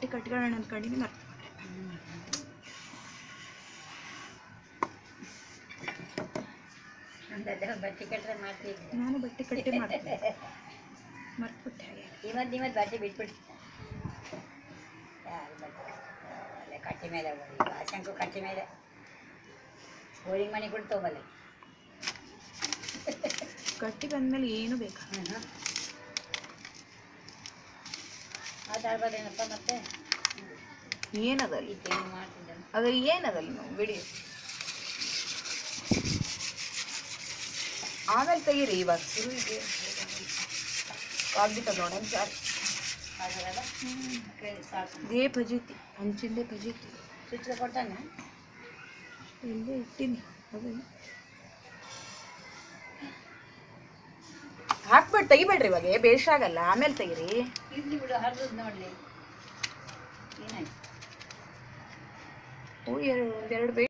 ಕಟ್ಕೊಳ್ಳೋಣ ಅನ್ಕೊಂಡಿನಿ ಮತ್ತೆ ಅಂತದ್ದು ಬಟ್ಟೆ ಕಟ್ಟರೆ ಮಾಡ್ತಿದ್ದೆ ನಾನು ಬಟ್ಟೆ ಕಟ್ಟಿ ಮಾಡ್ತೀನಿ ಮರ್ತ್ಬಿಟ್ಟೆ ಹಾಗೆ ಇವತ್ತು ಇವತ್ತು ಬಟ್ಟೆ ಬಿಟ್ಬಿಟ್ಟು ಯಾರು ಬಟ್ಟೆ ಅಲ್ಲೇ ಕಟ್ಟಿ ಮೇಲೆ ವಾಸಂಕು ಕಟ್ಟಿ ಮೇಲೆ ಬೋರಿಂಗ್ ಮನೆ ಕೂಡ ತೊಗೊಬಲ್ಲೆ ಕಟ್ಟಿ ಬಂದ್ಮೇಲೆ ಏನು ಬೇಕಾ ಮಾತಾಡ್ಬೋದೇನಪ್ಪ ಮತ್ತೆ ಏನದಲ್ಲಿ ಈ ತಿಂಗಳು ಮಾಡ್ತಿದ್ದನು ಅದ್ರಲ್ಲಿ ಏನದಲ್ಲಿ ನಾವು ಬಿಡಿ ಆಮೇಲೆ ತೆಗೀರಿ ಇವಾಗ ಶುರು ಇದೆ ಕಾಗ್ದಿ ತಗೊಂಡು ಚಾರ್ ಅದಲ್ಲ ಸಾಕು ಇದೇ ಪಜೀತಿ ಹಂಚಿಂದೆ ಪಜೀತಿ ಸ್ವಿಚ್ ಕೊಟ್ಟಾನ ಇಲ್ಲೇ ಇಟ್ಟಿನಿ ಅದು ಹಾಕ್ಬಿಟ್ಟು ತೆಗಿಬೇಡ್ರಿ ಇವಾಗ ಬೇಷಾಗಲ್ಲ ಆಮೇಲೆ ತೆಗೀರಿ ಇರ್ಲಿ ಬಿಡು ಹರಿದ್ ನೋಡ್ಲಿ ಏನಾಯ್ತು ಓ ಎರಡು ಒಂದೆರಡು